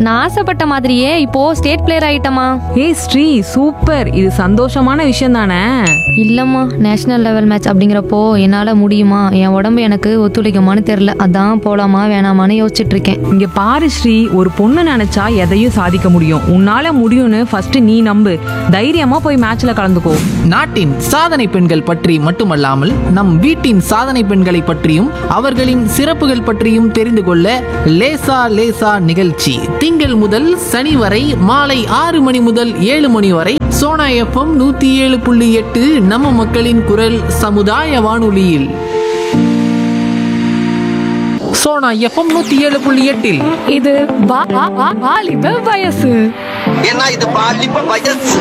நான் ஆசைப்பட்ட மாதிரியே இப்போ ஸ்டேட் பிளேயர் ஆயிட்டமா ஏய் ஸ்ரீ சூப்பர் இது சந்தோஷமான விஷயம் தானே இல்லம்மா நேஷனல் லெவல் மேட்ச் அப்படிங்கிறப்போ என்னால முடியுமா என் உடம்பு எனக்கு ஒத்துழைக்குமான்னு தெரியல அதான் போலாமா வேணாமான்னு யோசிச்சுட்டு இருக்கேன் இங்க பாரு ஸ்ரீ ஒரு பொண்ணு நினைச்சா எதையும் சாதிக்க முடியும் உன்னால முடியும்னு ஃபர்ஸ்ட் நீ நம்பு தைரியமா போய் மேட்ச்ல கலந்துக்கோ நாட்டின் சாதனை பெண்கள் பற்றி மட்டுமல்லாமல் நம் வீட்டின் சாதனை பெண்களை பற்றியும் அவர்களின் சிறப்புகள் பற்றியும் தெரிந்து கொள்ள லேசா லேசா நிகழ்ச்சி திங்கள் முதல் சனி வரை மாலை ஆறு மணி முதல் ஏழு மணி வரை சோனா எஃப்எம் நூத்தி ஏழு புள்ளி எட்டு நம்ம மக்களின் குரல் சமுதாய வானொலியில் சோனா எஃப்எம் நூத்தி ஏழு புள்ளி எட்டில் இது வா- வா- வா- வாலிப வயசு ஏன்னா இது பாலிப்ப வயசு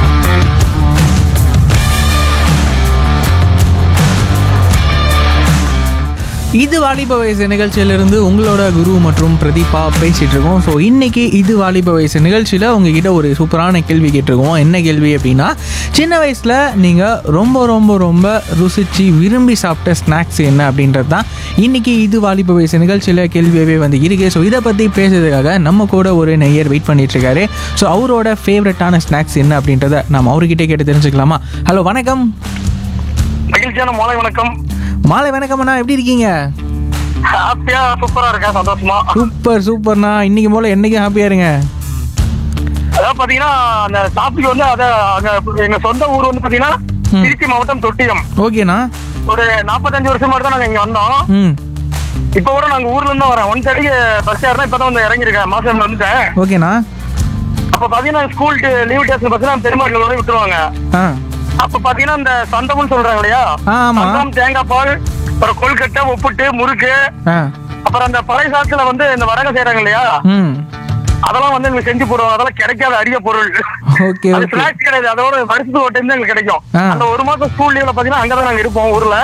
இது வாலிப வயசு நிகழ்ச்சியிலிருந்து உங்களோட குரு மற்றும் பிரதீபா பேசிட்டு இருக்கோம் ஸோ இன்னைக்கு இது வாலிப வயசு நிகழ்ச்சியில் உங்ககிட்ட ஒரு சூப்பரான கேள்வி கேட்டிருக்கோம் என்ன கேள்வி அப்படின்னா சின்ன வயசில் நீங்கள் ரொம்ப ரொம்ப ரொம்ப ருசிச்சு விரும்பி சாப்பிட்ட ஸ்நாக்ஸ் என்ன அப்படின்றது தான் இன்னைக்கு இது வாலிப வயசு நிகழ்ச்சியில் கேள்வியாகவே வந்து இருக்கு ஸோ இதை பற்றி பேசுறதுக்காக நம்ம கூட ஒரு நெய்யர் வெயிட் பண்ணிட்டு இருக்காரு ஸோ அவரோட ஃபேவரட்டான ஸ்நாக்ஸ் என்ன அப்படின்றத நம்ம அவர்கிட்ட கேட்டு தெரிஞ்சுக்கலாமா ஹலோ வணக்கம் மகிழ்ச்சியான மாலை வணக்கம் மாலை வணக்கம் அண்ணா எப்படி இருக்கீங்க ஹாப்பியா சூப்பரா இருக்கேன் சந்தோஷமா சூப்பர் சூப்பர்ண்ணா இன்னைக்கு போல என்னைக்கும் ஹாப்பியா இருங்க அதாவது பாத்தீங்கன்னா அந்த டாபிக் வந்து அத அங்க எங்க சொந்த ஊர் வந்து பாத்தீங்கன்னா திருச்சி மாவட்டம் தொட்டியம் ஓகேண்ணா ஒரு நாற்பத்தஞ்சு வருஷம் மட்டும் தான் நாங்க இங்க வந்தோம் ம் இப்ப கூட நாங்க ஊர்ல இருந்து வரேன் ஒன் தேர்ட்டிக்கு பஸ் ஏறினா இப்பதான் வந்து இறங்கிருக்கேன் மாசம் வந்துட்டேன் ஓகேண்ணா அப்ப பாத்தீங்கன்னா ஸ்கூல் லீவ் டேஸ்ல பாத்தீங்கன்னா பெருமாள் விட்டுருவாங்க ஆ அப்ப பாத்தீங்கன்னா இந்த சந்தம்னு சொல்றாங்க இல்லையா ஆ, ஆமா. சந்தம் தேங்காய் பால் அப்புறம் கொழுக்கட்டை உப்புட்டு முறுக்கு ஆ அப்புறம் அந்த பழைய காலத்துல வந்து இந்த வரகம் செய்யறாங்க இல்லையா ம் அதெல்லாம் வந்து எங்களுக்கு செஞ்சு போடுவாங்க அதெல்லாம் கிடைக்காத அரிய பொருள் ஓகே அது ஓகே ஸ்நாக்ஸ் கிடையாது அதோட வருஷத்துக்கு ஒரு டைம் தான் எங்களுக்கு கிடைக்கும் ஆ. அந்த ஒரு மாசம் ஸ்கூல் லீவ்ல பாத்தீங்கன்னா அங்கதான் நாங்க இருப்போம் ஊர்ல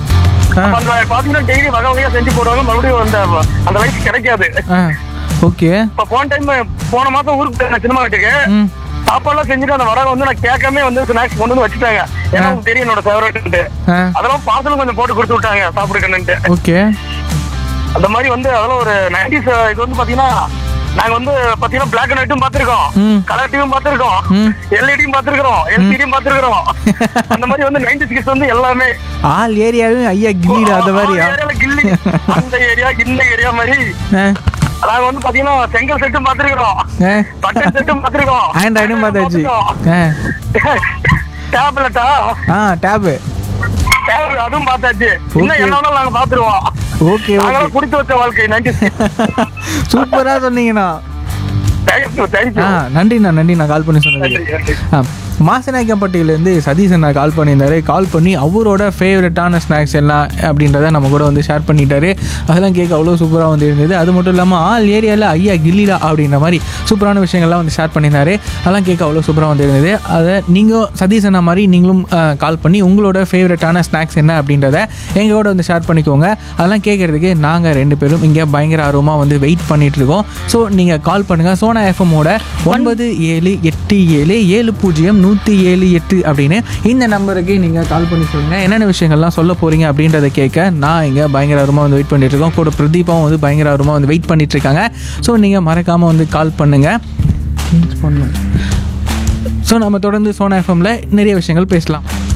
ஆ அப்ப அந்த பாத்தீங்கன்னா டெய்லி வகை வகையா செஞ்சு போடுவாங்க மறுபடியும் அந்த அந்த லைஃப் கிடைக்காது ஆ ஓகே இப்ப போன டைம் போன மாசம் ஊருக்கு போயிருந்தேன் சினிமா வீட்டுக்கு ம் சாப்பாடுலாம் செஞ்சுட்டு அந்த வரகம் வந்து நான் கேட்காம வந்து ஸ்நாக்ஸ் கொண்டு வந்து வச்சுட்டாங்க ஏன்னா உங்களுக்கு தெரியும் என்னோட ஃபேவரட் ஆ அதெல்லாம் பார்சலும் கொஞ்சம் போட்டு கொடுத்து விட்டாங்க சாப்பிடுக்கணுன்ட்டு ஓகே அந்த மாதிரி வந்து அதெல்லாம் ஒரு நைன்டிஸ் இது வந்து பாத்தீங்கன்னா நாங்க வந்து பாத்தீங்கன்னா பிளாக் அண்ட் ஒயிட்டும் பாத்திருக்கோம் ம். கலர் டிவியும் பாத்திருக்கோம் ம். எல்இடியும் பாத்திருக்கிறோம் எல்சிடியும் பாத்திருக்கிறோம் அந்த மாதிரி வந்து நைன்டி சிக்ஸ் வந்து எல்லாமே ஆல் ஏரியாவும் ஐயா கில்லிடா அந்த மாதிரியா அந்த ஏரியால கில்லி அந்த ஏரியா இந்த ஏரியா மாதிரி ஆ நாங்க வந்து பாத்தீங்கன்னா செங்கல் செட்டும் பாத்திருக்கிறோம் ஆ பட்டன் செட்டும் பாத்திருக்கோம் ஆண்ட்ராய்டும் பார்த்தாச்சு ஆ டேப்லெட்டா ஆ டேபு டேப் அதுவும் பார்த்தாச்சு இன்னும் Okay. என்ன வேணாலும் நாங்க பாத்துருவோம் ஓகே ஓகே நாங்களும் குடித்து வச்ச வாழ்க்கை நைன்டி சூப்பரா சொன்னீங்கண்ணா தேங்க்யூ தேங்க்யூ ஆ நன்றிண்ணா நன்றிண்ணா கால் பண்ணி சொன்னதுக்கு நன்றி நன்றி ஆ மாசநாயக்கம்பட்டியிலேருந்து சதீஷ் அண்ணா கால் பண்ணியிருந்தாரு கால் பண்ணி அவரோட ஃபேவரட்டான ஸ்நாக்ஸ் எல்லாம் அப்படின்றத நம்ம கூட வந்து ஷேர் பண்ணிட்டாரு அதெல்லாம் கேட்க அவ்வளோ சூப்பராக வந்து இருந்தது அது மட்டும் இல்லாமல் ஆல் ஏரியாவில் ஐயா கில்லிடா அப்படின்ற மாதிரி சூப்பரான விஷயங்கள்லாம் வந்து ஷேர் பண்ணியிருந்தாரு அதெல்லாம் கேட்க அவ்வளோ சூப்பராக வந்து இருந்தது அதை நீங்கள் சதீஷ் அண்ணா மாதிரி நீங்களும் கால் பண்ணி உங்களோட ஃபேவரட்டான ஸ்நாக்ஸ் என்ன அப்படின்றத எங்கள் கூட வந்து ஷேர் பண்ணிக்கோங்க அதெல்லாம் கேட்குறதுக்கு நாங்கள் ரெண்டு பேரும் இங்கே பயங்கர ஆர்வமாக வந்து வெயிட் பண்ணிட்டு இருக்கோம் ஸோ நீங்கள் கால் பண்ணுங்கள் சோனா எஃப்எம்மோட ஒன்பது ஏழு எட்டு ஏழு ஏழு பூஜ்ஜியம் நூற்றி ஏழு எட்டு அப்படின்னு இந்த நம்பருக்கு நீங்கள் கால் பண்ணி சொல்லுங்கள் என்னென்ன விஷயங்கள்லாம் சொல்ல போகிறீங்க அப்படின்றத கேட்க நான் இங்கே பயங்கர ஆர்வமாக வந்து வெயிட் பண்ணிட்டு இருக்கோம் கூட பிரதீபாவும் வந்து பயங்கர ஆர்வமாக வந்து வெயிட் பண்ணிட்டு இருக்காங்க ஸோ நீங்கள் மறக்காமல் வந்து கால் பண்ணுங்கள் பண்ணணும் ஸோ நம்ம தொடர்ந்து சோனா எஃப்எம்ல நிறைய விஷயங்கள் பேசலாம்